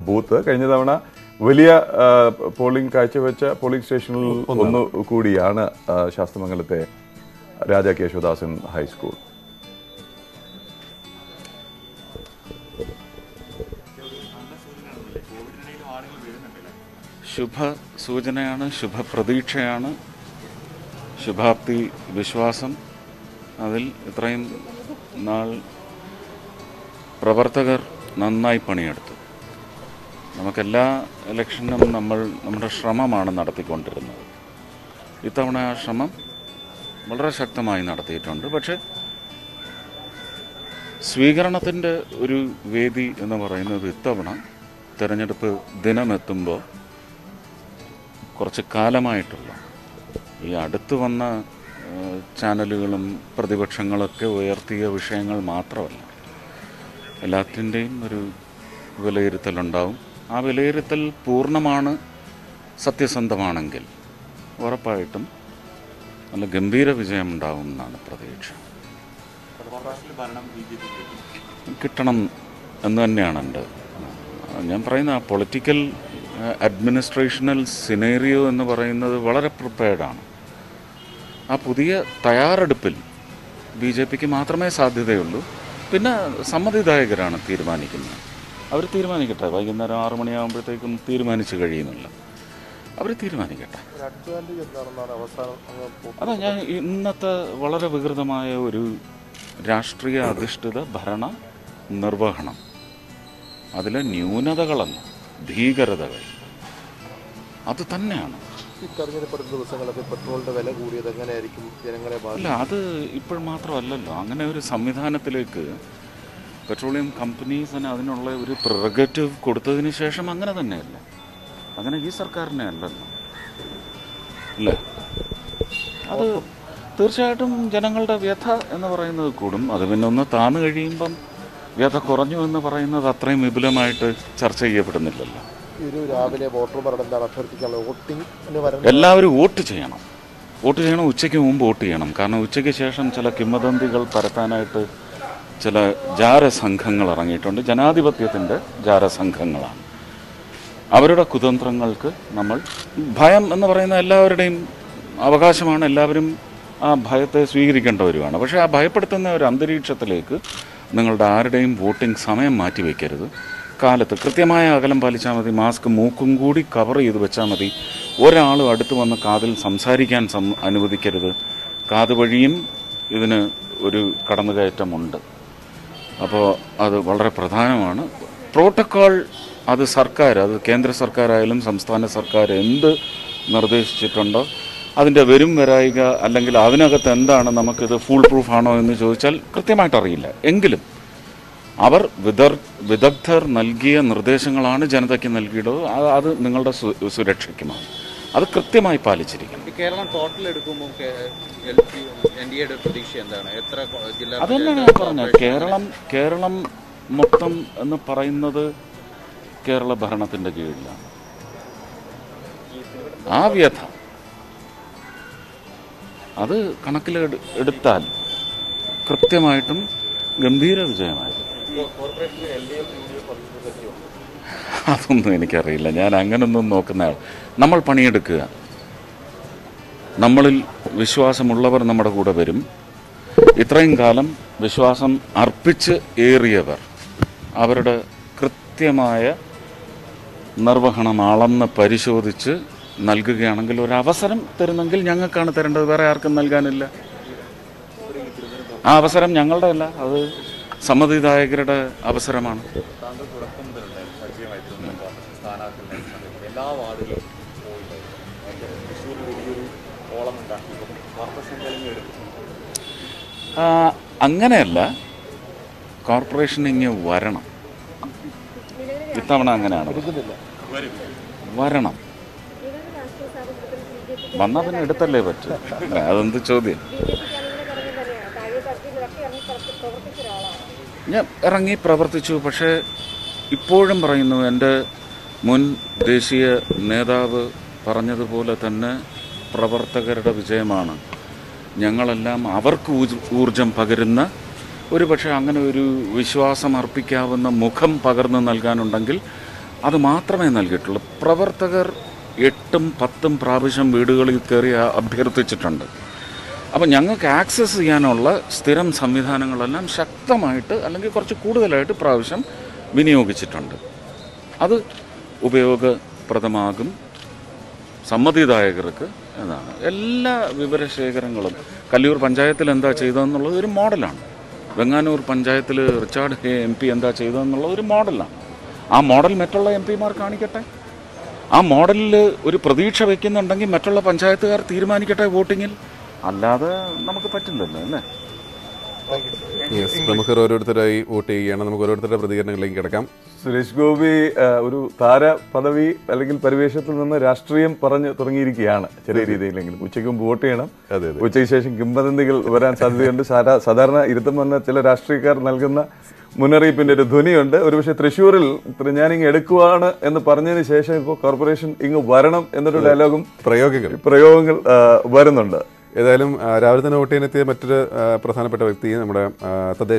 Booth കഴിഞ്ഞ തവണ വലിയ ആ, പോളിംഗ് കാഴ്ചവെച്ച പോളിംഗ് സ്റ്റേഷനിൽ ഒന്ന് കൂടിയാണ് ആ, ശാസ്തമംഗലത്തെ രാജാ കേശവദാസൻ ഹൈസ്കൂൾ ശുഭ സൂചനയാണ് ശുഭപ്രതീക്ഷയാണ് ശുഭാപ്തി വിശ്വാസം അതിൽ ഇത്രയും നാൾ പ്രവർത്തകർ നന്നായി പണിയെടുത്തു നമുക്കെല്ലാ ഇലക്ഷനും നമ്മൾ നമ്മുടെ ശ്രമമാണ് നടത്തിക്കൊണ്ടിരുന്നത് ഇത്തവണ ആ ശ്രമം വളരെ ശക്തമായി നടത്തിയിട്ടുണ്ട് പക്ഷേ സ്വീകരണത്തിൻ്റെ ഒരു വേദി എന്ന് പറയുന്നത് ഇത്തവണ തിരഞ്ഞെടുപ്പ് ദിനമെത്തുമ്പോൾ കുറച്ച് കാലമായിട്ടുള്ള ഈ അടുത്ത് വന്ന ഏഹ്, ചാനലുകളും പ്രതിപക്ഷങ്ങളൊക്കെ ഉയർത്തിയ വിഷയങ്ങൾ മാത്രമല്ല എല്ലാത്തിൻ്റെയും ഒരു വിലയിരുത്തലുണ്ടാവും ആ വിലയിരുത്തൽ പൂർണ്ണമാണ് സത്യസന്ധമാണെങ്കിൽ ഉറപ്പായിട്ടും നല്ല ഗംഭീര വിജയം ഉണ്ടാവും എന്നാണ് പ്രതീക്ഷ കിട്ടണം എന്ന് തന്നെയാണ് എൻ്റെ ഞാൻ പറയുന്ന ആ പൊളിറ്റിക്കൽ അഡ്മിനിസ്ട്രേഷണൽ സിനേറിയോ എന്ന് പറയുന്നത് വളരെ പ്രിപ്പയർഡാണ് ആ പുതിയ തയ്യാറെടുപ്പിൽ ബി ജെ പിക്ക് മാത്രമേ സാധ്യതയുള്ളൂ പിന്നെ സമ്മതിദായകരാണ് തീരുമാനിക്കുന്നത് അവർ തീരുമാനിക്കട്ടെ വൈകുന്നേരം ആറു മണിയാകുമ്പോഴത്തേക്കും തീരുമാനിച്ചു കഴിയുന്നില്ല അവർ തീരുമാനിക്കട്ടെ അഡ്വാൻറ്റേജ് എന്താണെന്നാണ് അവസാനം അങ്ങ് പോ- അതാ ഞാൻ ഇന്നത്തെ വളരെ വികൃതമായ ഒരു രാഷ്ട്രീയ അധിഷ്ഠിത ഭരണ നിർവഹണം അതിലെ ന്യൂനതകളല്ല ഭീകരതകൾ അത് തന്നെയാണ് ഈ തെരഞ്ഞെടുപ്പെടുന്ന ദിവസങ്ങളൊക്കെ പെട്രോളിന്റെ വില കൂടിയത് എങ്ങനെയായിരിക്കും ജനങ്ങളെ ബാധിക്കും അല്ല അത് ഇപ്പോൾ മാത്രമല്ലല്ലോ അങ്ങനെ ഒരു സംവിധാനത്തിലേക്ക് പെട്രോളിയം കമ്പനീസിന് അതിനുള്ള ഒരു പ്രിറഗറ്റീവ് കൊടുത്തതിന് ശേഷം അങ്ങനെ തന്നെയല്ല അങ്ങനെ ഈ സർക്കാരിനെ അല്ലല്ലോ അല്ലേ അത് തീർച്ചയായിട്ടും ജനങ്ങളുടെ വ്യഥ എന്ന് പറയുന്നത് കൂടും അത് പിന്നെ ഒന്ന് താന്നു കഴിയുമ്പം വ്യഥ കുറഞ്ഞു എന്ന് പറയുന്നത് അത്രയും വിപുലമായിട്ട് ചർച്ച ചെയ്യപ്പെടുന്നില്ലല്ലോ ഈ ഒരു രാവിലെ വോട്ടർമാരോട് എന്താണ് അഭ്യർത്ഥിക്കാനുള്ളത് വോട്ടിംഗിന് വരുന്ന എല്ലാവരും വോട്ട് ചെയ്യണം വോട്ട് ചെയ്യണം ഉച്ചയ്ക്ക് മുമ്പ് വോട്ട് ചെയ്യണം കാരണം ഉച്ചയ്ക്ക് ശേഷം ചില കിംവദന്തികൾ പരത്താനായിട്ട് ചില ജാരസംഘങ്ങൾ ഇറങ്ങിയിട്ടുണ്ട് ജനാധിപത്യത്തിൻ്റെ ജാരസംഘങ്ങളാണ് അവരുടെ കുതന്ത്രങ്ങൾക്ക് നമ്മൾ ഭയം എന്ന് പറയുന്ന എല്ലാവരുടെയും അവകാശമാണ് എല്ലാവരും ആ ഭയത്തെ സ്വീകരിക്കേണ്ടവരുമാണ് പക്ഷേ ആ ഭയപ്പെടുത്തുന്ന ഒരു അന്തരീക്ഷത്തിലേക്ക് നിങ്ങളുടെ ആരുടെയും വോട്ടിംഗ് സമയം മാറ്റി വയ്ക്കരുത് കാലത്ത് കൃത്യമായ അകലം പാലിച്ചാൽ മതി മാസ്ക് മൂക്കും കൂടി കവർ ചെയ്ത് വെച്ചാൽ മതി ഒരാളും അടുത്ത് വന്ന് കാതിൽ സംസാരിക്കാൻ സം അനുവദിക്കരുത് കാത് വഴിയും ഇതിന് ഒരു കടന്നുകയറ്റമുണ്ട് അപ്പോൾ അത് വളരെ പ്രധാനമാണ് പ്രോട്ടോക്കോൾ അത് സർക്കാർ അത് കേന്ദ്ര സർക്കാരായാലും സംസ്ഥാന സർക്കാർ എന്ത് നിർദ്ദേശിച്ചിട്ടുണ്ടോ അതിൻ്റെ വരും വരായിക അല്ലെങ്കിൽ അതിനകത്ത് എന്താണ് നമുക്കിത് ഫുൾ പ്രൂഫ് ആണോ എന്ന് ചോദിച്ചാൽ കൃത്യമായിട്ട് അറിയില്ല എങ്കിലും അവർ വിദർ വിദഗ്ധർ നൽകിയ നിർദ്ദേശങ്ങളാണ് ജനതയ്ക്ക് നൽകിയത് അത് അത് നിങ്ങളുടെ സു സുരക്ഷയ്ക്കുമാണ് അത് കൃത്യമായി പാലിച്ചിരിക്കണം ഈ കേരളം ടോട്ടൽ എടുക്കുമ്പോൾ എൽ പി എൻ ഡി എയുടെ പ്രതീക്ഷ എന്താണ് എത്ര കൊ- ജില്ലാ അതന്നെയാണ് ഞാൻ പഞ്ചായത്ത്, പറഞ്ഞത് കോർപ്പറേഷൻ കേരളം കേരളം മൊത്തം എന്ന് പറയുന്നത് കേരള ഭരണത്തിൻ്റെ കീഴിലാണ് ആ വ്യഥ അത് കണക്കിൽ എടു- എടുത്താൽ കൃത്യമായിട്ടും ഗംഭീര വിജയമായിരുന്നു അതൊന്നും എനിക്കറിയില്ല ഞാൻ അങ്ങനൊന്നും നോക്കുന്ന ആൾ നമ്മൾ പണിയെടുക്കുക നമ്മളിൽ വിശ്വാസമുള്ളവർ നമ്മുടെ കൂടെ വരും ഇത്രയും കാലം വിശ്വാസം അർപ്പിച്ച് ഏറിയവർ അവരുടെ കൃത്യമായ നിർവഹണം അളന്ന് പരിശോധിച്ച് നൽകുകയാണെങ്കിൽ ഒരു അവസരം തരുന്നെങ്കിൽ ഞങ്ങൾക്കാണ് തരേണ്ടത് വേറെ ആർക്കും നൽകാനില്ല ആ അവസരം ഞങ്ങളുടെ അല്ല അത് സമ്മതിദായകരുടെ അവസരമാണ് താങ്കൾ തുടക്കം മുതലുണ്ട് പരിചയമായിട്ടുണ്ട് സ്ഥാനാർത്ഥി എല്ലാ വാർഡുകളും പോയിട്ടുണ്ട് തൃശ്ശൂർ വലിയൊരു ഓളം ഉണ്ടാക്കി കോർപ്പറേഷൻ തെളിഞ്ഞ് എടുത്തു ആ, അങ്ങനെയല്ല കോർപ്പറേഷൻ ഇങ്ങ് വരണം ഇത്തവണ അങ്ങനെയാണ് എടുക്കുന്നില്ല വരണം വന്നാൽ പിന്നെ എടുത്തല്ലേ പറ്റൂ അതെന്ത് ചോദ്യം ഞാൻ ഇറങ്ങി പ്രവർത്തിച്ചു പക്ഷേ ഇപ്പോഴും പറയുന്നു എൻ്റെ മുൻ ദേശീയ നേതാവ് പറഞ്ഞതുപോലെ തന്നെ പ്രവർത്തകരുടെ വിജയമാണ് ഞങ്ങളെല്ലാം അവർക്ക് ഊർജ- ഊർജം പകരുന്ന ഒരു പക്ഷേ അങ്ങനെ ഒരു വിശ്വാസം അർപ്പിക്കാവുന്ന മുഖം പകർന്നു നൽകാനുണ്ടെങ്കിൽ അത് മാത്രമേ നൽകിയിട്ടുള്ളൂ പ്രവർത്തകർ എട്ടും പത്തും പ്രാവശ്യം വീടുകളിൽ കയറി അ- അഭ്യർത്ഥിച്ചിട്ടുണ്ട് അപ്പം ഞങ്ങൾക്ക് ആക്സസ് ചെയ്യാനുള്ള സ്ഥിരം സംവിധാനങ്ങളെല്ലാം ശക്തമായിട്ട് അല്ലെങ്കിൽ കുറച്ച് കൂടുതലായിട്ട് പ്രാവശ്യം വിനിയോഗിച്ചിട്ടുണ്ട് അത് ഉപയോഗപ്രദമാകും സമ്മതിദായകർക്ക് എന്നാണ് എല്ലാ വിവരശേഖരങ്ങളും കല്ലൂർ പഞ്ചായത്തിൽ എന്താ ചെയ്തതെന്നുള്ളത് ഒരു മോഡലാണ് വെങ്ങാനൂർ പഞ്ചായത്തിൽ റിച്ചാർഡ് ഹേ എം പി എന്താ ചെയ്തതെന്നുള്ളത് ഒരു മോഡലാണ് ആ മോഡൽ മറ്റുള്ള എം പിമാർ കാണിക്കട്ടെ ആ മോഡലിൽ ഒരു പ്രതീക്ഷ വയ്ക്കുന്നുണ്ടെങ്കിൽ മറ്റുള്ള പഞ്ചായത്തുകാർ തീരുമാനിക്കട്ടെ വോട്ടിങ്ങിൽ അല്ലാതെ നമുക്ക് പറ്റില്ലല്ലോ അല്ലേ യെസ് പ്രമുഖർ ഓരോരുത്തരായി വോട്ട് ചെയ്യുകയാണ് നമുക്ക് ഓരോരുത്തരുടെ പ്രതികരണങ്ങളിലേക്ക് കിടക്കാം സുരേഷ് ഗോപി ആ, ഒരു താര പദവി അല്ലെങ്കിൽ പരിവേഷത്തിൽ നിന്ന് രാഷ്ട്രീയം പറഞ്ഞു തുടങ്ങിയിരിക്കുകയാണ് ചെറിയ രീതിയിലെങ്കിലും ഉച്ചയ്ക്ക് മുമ്പ് വോട്ട് ചെയ്യണം അതെ, അതെ. ഉച്ചയ്ക്ക് ശേഷം കിംവദന്തികൾ വരാൻ സാധ്യതയുണ്ട് സാധാ- സാധാരണ ഇരുത്തം വന്ന ചില രാഷ്ട്രീയക്കാർ നൽകുന്ന മുന്നറിയിപ്പിന്റെ ഒരു ധ്വനിയുണ്ട് ഒരുപക്ഷെ തൃശ്ശൂരിൽ ഞാനിങ് എടുക്കുവാണ് എന്ന് പറഞ്ഞതിന് ശേഷം ഇപ്പോൾ കോർപ്പറേഷൻ ഇങ്ങ് വരണം എന്നൊരു ഡയലോഗും പ്രയോഗങ്ങൾ പ്രയോഗങ്ങൾ ആ, വരുന്നുണ്ട് ഏതായാലും ആ, രാവിലെ തന്നെ വോട്ട് ചെയ്യാനെത്തിയ മറ്റൊരു ആ, പ്രധാനപ്പെട്ട വ്യക്തി നമ്മുടെ ആ, തദ്ദേശ